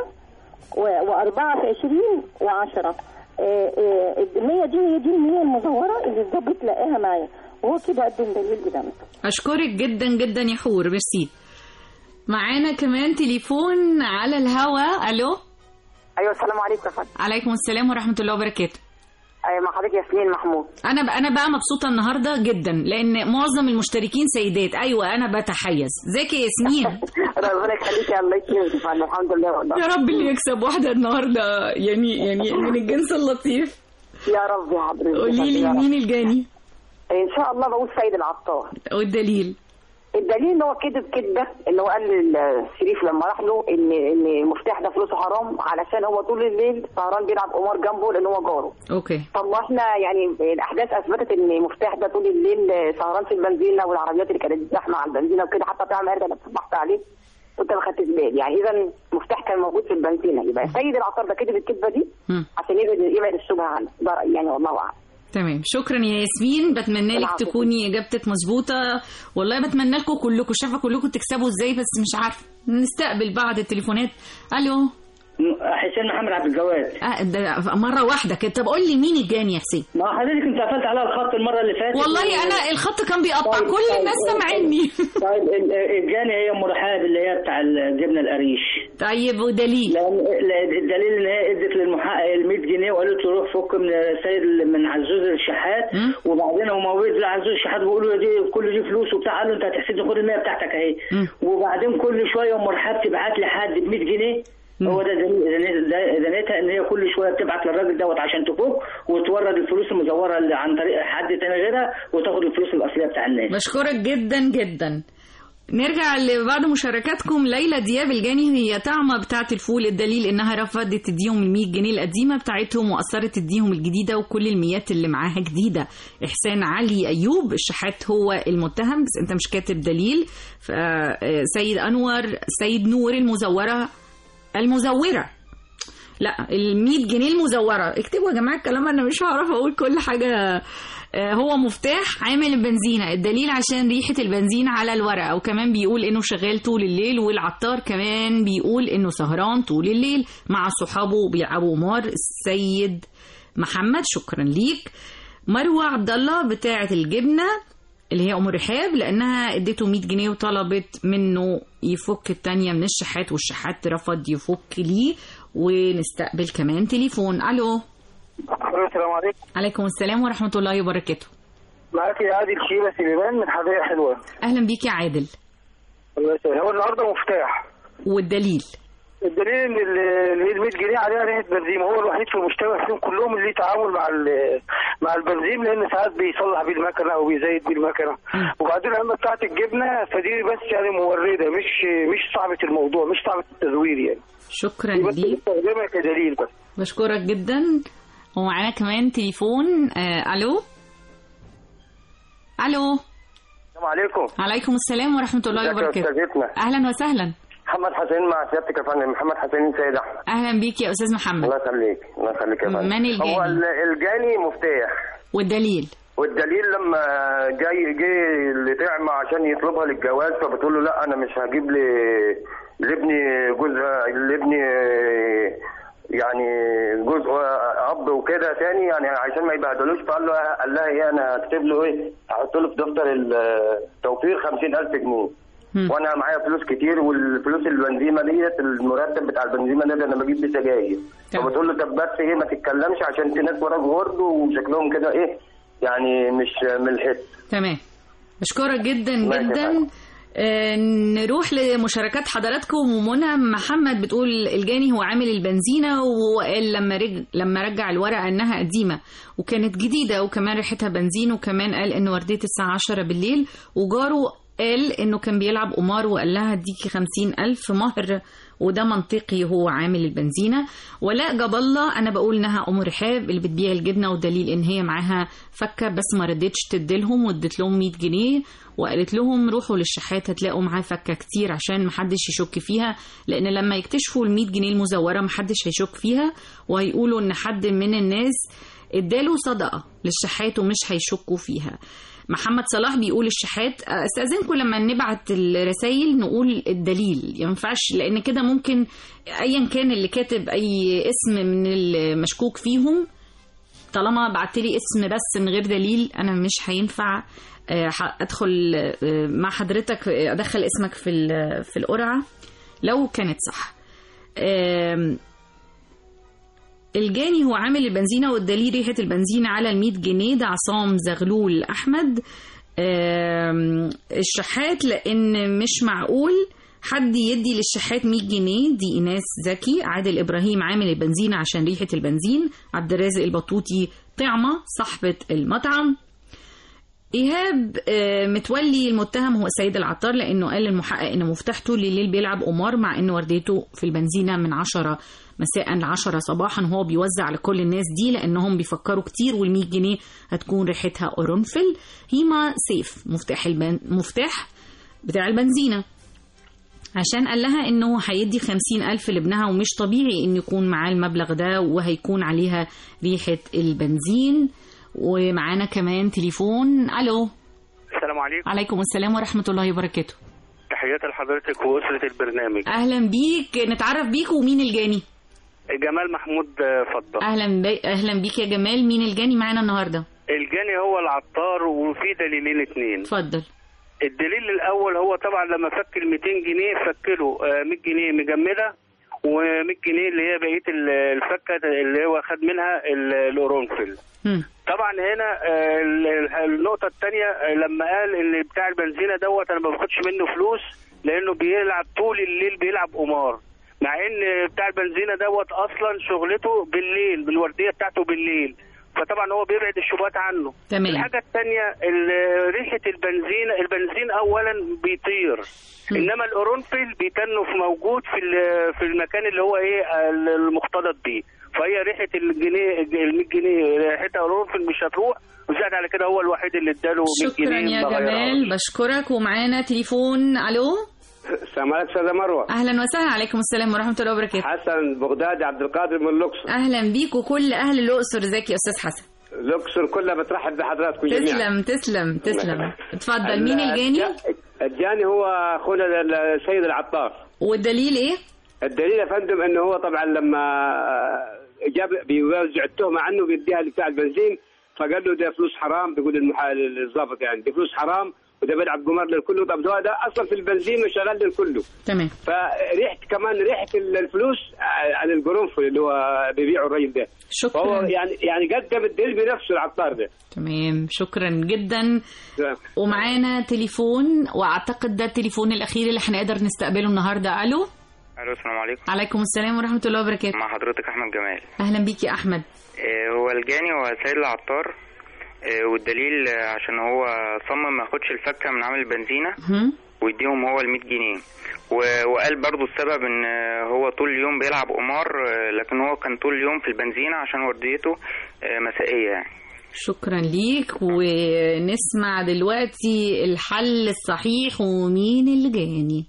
و4 في 20 و10 ال 100 دي هي دي ال 100 المزوره اللي الظابط لقاها معايا وهو كده قدم دليل ادانته اشكرك جدا جدا يا حور ميرسي معانا كمان تليفون على الهوا الو ايوه السلام عليكم يا فندم عليكم السلام ورحمه الله وبركاته ايوه مع حضرتك ياسمين محمود انا بقى انا بقى مبسوطه النهارده جدا لان معظم المشتركين سيدات ايوه انا بتحيز ازيك يا ياسمين ربنا يخليك يا الله يكرمك يا فندم الحمد لله والله يا رب اللي يكسب واحده النهارده يعني يعني من الجنس اللطيف يا رب يا حضرتك قولي لي يا رب. مين الجاني ان شاء الله بقول سيد العطار والدليل الدليل ان هو كذب كذبه ان هو قال للشريف لما راح له ان ان المفتاح ده فلوسه حرام علشان هو طول الليل سهران بيلعب قمار جنبه لان هو جاره اوكي طب ما احنا يعني الاحداث اثبتت ان المفتاح ده طول الليل سهران في البنزينه والعربيات اللي كانت زحمه على البنزينه وكده حتى بتاع مهرجان انا صبحت عليه وانت ما خدتش بالي يعني اذا المفتاح كان موجود في البنزينه يبقى سيد العطار ده كذب الكذبه دي مم. عشان يبعد يبعد الشبهه عنه ده رايي يعني والله اعلم تمام شكرا يا ياسمين بتمنى لك العفو. تكوني اجابتك مظبوطه والله بتمنى لكم كلكم شايفه كلكم تكسبوا ازاي بس مش عارفه نستقبل بعض التليفونات الو حسين محمد عبد الجواد آه ده مره واحده كده طب قول لي مين الجاني يا حسين ما حضرتك انت قفلت عليها الخط المره اللي فاتت والله انا الخط كان بيقطع طيب، كل طيب، الناس طيب، سامعيني طيب ال- الجاني هي ام رحاب اللي هي بتاع الجبنه القريش طيب ودليل لان لأن الدليل ان هي ادت للمحقق ال 100 جنيه وقالت له روح فك من سيد من عزوز الشحات وبعدين هو موجود لعزوز الشحات بيقولوا له دي كل دي فلوس وبتاع قال له انت هتحسد خد ال 100 بتاعتك اهي وبعدين كل شويه ام رحاب تبعت لي حد ب 100 جنيه هو ده دليل- دليل- ده- دنيتها ان هي كل شويه بتبعت للراجل دوت عشان تفك وتورد الفلوس المزوره اللي عن طريق حد تاني غيرها وتاخد الفلوس الاصليه بتاع الناس بشكرك جدا جدا نرجع لبعض مشاركاتكم ليلى دياب الجاني هي طعمة بتاعة الفول الدليل انها رفضت تديهم ال 100 جنيه القديمة بتاعتهم واصرت تديهم الجديدة وكل الميات اللي معاها جديدة احسان علي ايوب الشحات هو المتهم بس انت مش كاتب دليل ف- آه، سيد انور سيد نور المزورة المزورة لا ال 100 جنيه المزوره اكتبوا يا جماعه الكلام انا مش هعرف اقول كل حاجه آه، هو مفتاح عامل البنزينه الدليل عشان ريحه البنزين على الورقه وكمان بيقول انه شغال طول الليل والعطار كمان بيقول انه سهران طول الليل مع صحابه بيلعبوا مار السيد محمد شكرا ليك مروه عبد الله بتاعه الجبنه اللي هي ام رحاب لانها اديته 100 جنيه وطلبت منه يفك التانية من الشحات والشحات رفض يفك ليه ونستقبل كمان تليفون الو السلام عليكم عليكم السلام ورحمه الله وبركاته معاك يا عادل شيبة سليمان من حدائق حلوة اهلا بيك يا عادل الله يسلمك هو النهارده مفتاح والدليل الدليل ان ال- ال 100 جنيه عليها ريحه بنزين هو الوحيد في المجتمع فيهم كلهم اللي ليه تعامل مع ال- مع البنزين لان ساعات بيصلح بيه المكنه او بيزيد بيه المكنه وبعدين العلبه بتاعت الجبنه فدي بس يعني مورده مش مش صعبه الموضوع مش صعبه التزوير يعني شكرا دي بس ليك بستخدمها كدليل بس بشكرك جدا ومعانا كمان تليفون آه الو الو السلام عليكم عليكم السلام ورحمه الله ازيك يا وبركاته استاذتنا اهلا وسهلا محمد حسين مع سيادتك يا فندم محمد حسين سيد احمد اهلا بيك يا استاذ محمد الله يخليك الله يخليك يا فندم من الجاني؟ هو ال- الجاني مفتاح والدليل والدليل لما جاي جه لتعمى عشان يطلبها للجواز فبتقول له لا انا مش هجيب لي لابني جوزها لابني يعني جزء اب وكده تاني يعني عشان ما يبهدلوش فقال له قال لها ايه انا هكتب له ايه هحط له في دفتر التوفير 50000 جنيه وانا معايا فلوس كتير والفلوس البنزيمه ديت المرتب بتاع البنزيمه ده انا بجيب بيه سجاير فبتقول له طب بس ايه ما تتكلمش عشان في ناس وراك غرب وشكلهم كده ايه يعني مش من الحس تمام بشكرك جدا الله جدا يخليك. آه، نروح لمشاركات حضراتكم ومنى محمد بتقول الجاني هو عامل البنزينة وقال لما رج... لما رجع الورقة انها قديمة وكانت جديدة وكمان ريحتها بنزين وكمان قال ان وردية الساعة 10 بالليل وجاره قال انه كان بيلعب قمار وقال لها اديكي خمسين الف مهر وده منطقي هو عامل البنزينة ولاء جاب الله انا بقول انها ام رحاب اللي بتبيع الجبنة ودليل ان هي معاها فكة بس ما ردتش تديلهم وادت لهم 100 جنيه وقالت لهم روحوا للشحات هتلاقوا معاه فكة كتير عشان محدش يشك فيها لان لما يكتشفوا ال 100 جنيه المزورة محدش هيشك فيها وهيقولوا ان حد من الناس اداله صدقة للشحات ومش هيشكوا فيها محمد صلاح بيقول الشحات استاذنكم لما نبعت الرسائل نقول الدليل ينفعش لان كده ممكن ايا كان اللي كاتب اي اسم من المشكوك فيهم طالما بعت لي اسم بس من غير دليل انا مش هينفع آه، ح- ادخل آه، مع حضرتك آه، ادخل اسمك في ال- في القرعه لو كانت صح آم، الجاني هو عامل البنزينة والدليل ريحة البنزين على ال 100 جنيه ده عصام زغلول أحمد آم، الشحات لأن مش معقول حد يدي للشحات 100 جنيه دي إيناس زكي عادل إبراهيم عامل البنزينة عشان ريحة البنزين عبد الرازق البطوطي طعمة صاحبة المطعم إيهاب آه، متولي المتهم هو سيد العطار لأنه قال للمحقق إن مفتاح طول الليل بيلعب قمار مع إن ورديته في البنزينة من 10 مساء ل 10 صباحا هو بيوزع لكل الناس دي لأنهم بيفكروا كتير وال 100 جنيه هتكون ريحتها قرنفل هيما سيف مفتاح البن... مفتاح بتاع البنزينة عشان قال لها انه هيدي خمسين ألف لابنها ومش طبيعي ان يكون معاه المبلغ ده وهيكون عليها ريحة البنزين ومعانا كمان تليفون الو السلام عليكم عليكم السلام ورحمة الله وبركاته تحياتي لحضرتك وأسرة البرنامج اهلا بيك نتعرف بيك ومين الجاني جمال محمود آه، فضة اهلا بي... اهلا بيك يا جمال مين الجاني معانا النهارده الجاني هو العطار وفي دليلين اتنين اتفضل الدليل الأول هو طبعا لما فك ال 200 جنيه فكله آه، 100 جنيه مجمدة و100 جنيه اللي هي بقية ال- الفكة اللي هو خد منها ال- القرنفل طبعا هنا آه، ال- ال- النقطة الثانية لما قال ان بتاع البنزينة دوت انا ما باخدش منه فلوس لانه بيلعب طول الليل بيلعب قمار مع ان بتاع البنزينة دوت اصلا شغلته بالليل بالوردية بتاعته بالليل فطبعا هو بيبعد الشبهات عنه تمام. الحاجه الثانيه ريحه البنزين البنزين اولا بيطير انما القرنفل بيتنف موجود في ال- في المكان اللي هو ايه المختلط بيه فهي ريحه الجنيه ال 100 جنيه ريحتها قرنفل مش هتروح وزاد على كده هو الوحيد اللي اداله 100 شكرا جنيه يا ما غيرهاش. جمال بشكرك ومعانا تليفون الو السلام عليكم استاذه مروه اهلا وسهلا عليكم السلام ورحمه الله وبركاته حسن بغدادي عبد القادر من الاقصر اهلا بيك وكل اهل الاقصر ازيك يا استاذ حسن الاقصر كلها بترحب بحضراتكم جميعا تسلم تسلم تسلم اتفضل مين الجاني الجاني هو اخونا السيد العطار والدليل ايه الدليل يا فندم انه هو طبعا لما جاب بيوزع التهمه عنه بيديها لبتاع البنزين فقال له ده فلوس حرام بيقول المحا... الضابط يعني دي فلوس حرام وده بيلعب قمار للكل طب ده ده اصلا في البنزين وشغال للكل تمام فريحه كمان ريحه الفلوس عن القرنفل اللي هو بيبيعه الراجل ده شكرا. فهو يعني يعني قدم الدليل بنفسه العطار ده تمام شكرا جدا ومعانا تليفون واعتقد ده التليفون الاخير اللي هنقدر نستقبله النهارده الو الو السلام عليكم عليكم السلام ورحمه الله وبركاته مع حضرتك احمد جمال اهلا بيك يا احمد آه، هو الجاني هو سيد العطار آه، والدليل آه، عشان هو صمم ما ياخدش الفكه من عامل البنزينه هم؟ ويديهم هو ال 100 جنيه و- وقال برضو السبب ان آه، هو طول اليوم بيلعب قمار آه، لكن هو كان طول اليوم في البنزينه عشان ورديته آه، مسائيه يعني شكرا ليك ونسمع دلوقتي الحل الصحيح ومين اللي جاني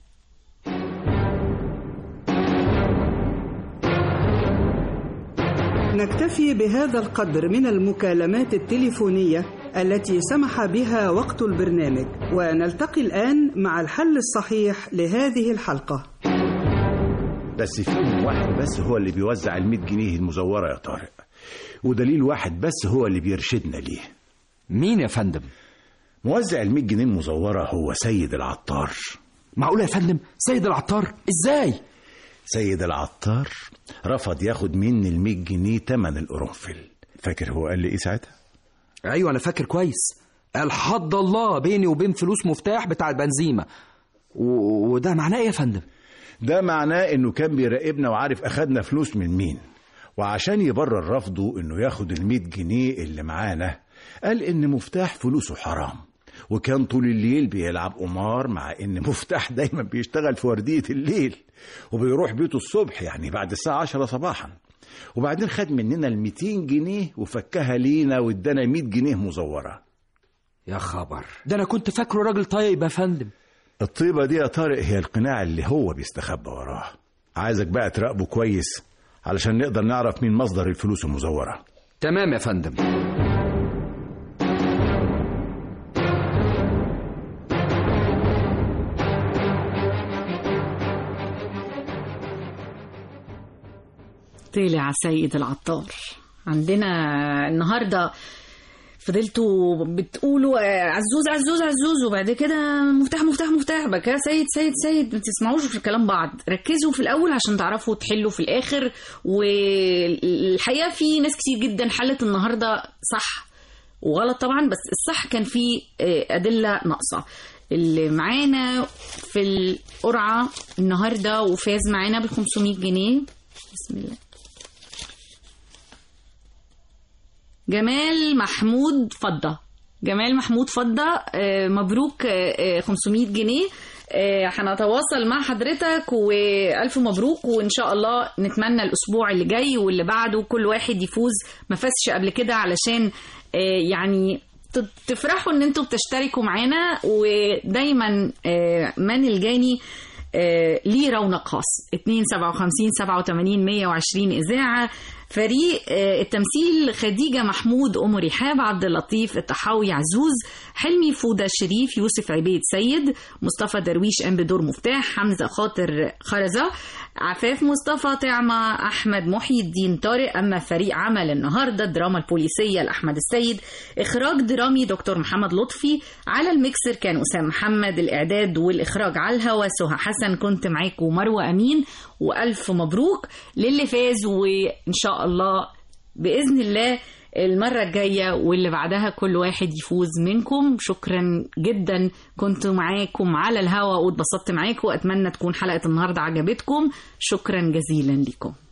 نكتفي بهذا القدر من المكالمات التليفونية التي سمح بها وقت البرنامج ونلتقي الآن مع الحل الصحيح لهذه الحلقة بس فيهم واحد بس هو اللي بيوزع ال 100 جنيه المزورة يا طارق ودليل واحد بس هو اللي بيرشدنا ليه مين يا فندم؟ موزع ال 100 جنيه المزورة هو سيد العطار معقول يا فندم سيد العطار ازاي؟ سيد العطار رفض ياخد مني ال 100 جنيه تمن القرنفل فاكر هو قال لي ايه ساعتها؟ ايوه انا فاكر كويس قال حد الله بيني وبين فلوس مفتاح بتاع البنزيمه و... وده معناه ايه يا فندم؟ ده معناه انه كان بيراقبنا وعارف اخدنا فلوس من مين وعشان يبرر رفضه انه ياخد ال 100 جنيه اللي معانا قال ان مفتاح فلوسه حرام وكان طول الليل بيلعب قمار مع ان مفتاح دايما بيشتغل في وردية الليل وبيروح بيته الصبح يعني بعد الساعة 10 صباحا وبعدين خد مننا ال 200 جنيه وفكها لينا وادانا 100 جنيه مزورة يا خبر ده انا كنت فاكره راجل طيب يا فندم الطيبة دي يا طارق هي القناع اللي هو بيستخبى وراه عايزك بقى تراقبه كويس علشان نقدر نعرف مين مصدر الفلوس المزورة تمام يا فندم طلع سيد العطار عندنا النهارده فضلتوا بتقولوا آه، عزوز عزوز عزوز وبعد كده مفتاح مفتاح مفتاح بعد كده سيد سيد سيد ما تسمعوش في كلام بعض ركزوا في الاول عشان تعرفوا تحلوا في الاخر والحقيقه في ناس كتير جدا حلت النهارده صح وغلط طبعا بس الصح كان فيه آه، ادله ناقصه اللي معانا في القرعه النهارده وفاز معانا بال 500 جنيه بسم الله جمال محمود فضة جمال محمود فضة آه، مبروك آه، آه، 500 جنيه آه، هنتواصل مع حضرتك والف مبروك وان شاء الله نتمنى الاسبوع اللي جاي واللي بعده كل واحد يفوز ما فازش قبل كده علشان آه، يعني ت- تفرحوا ان انتوا بتشتركوا معانا ودايما آه، من الجاني آه، ليه رونق خاص 2 57 87 120 اذاعه فريق آه، التمثيل خديجه محمود ام رحاب عبد اللطيف الطحاوي عزوز حلمي فوده شريف يوسف عبيد سيد مصطفى درويش قام بدور مفتاح حمزه خاطر خرزه عفاف مصطفى طعمة أحمد محي الدين طارق أما فريق عمل النهاردة الدراما البوليسية لأحمد السيد إخراج درامي دكتور محمد لطفي على الميكسر كان أسامة محمد الإعداد والإخراج على الهوا سهى حسن كنت معاكم مروة أمين وألف مبروك للي فاز وإن شاء الله بإذن الله المرة الجاية واللي بعدها كل واحد يفوز منكم شكرا جدا كنت معاكم على الهوا واتبسطت معاكم أتمنى تكون حلقة النهاردة عجبتكم شكرا جزيلا لكم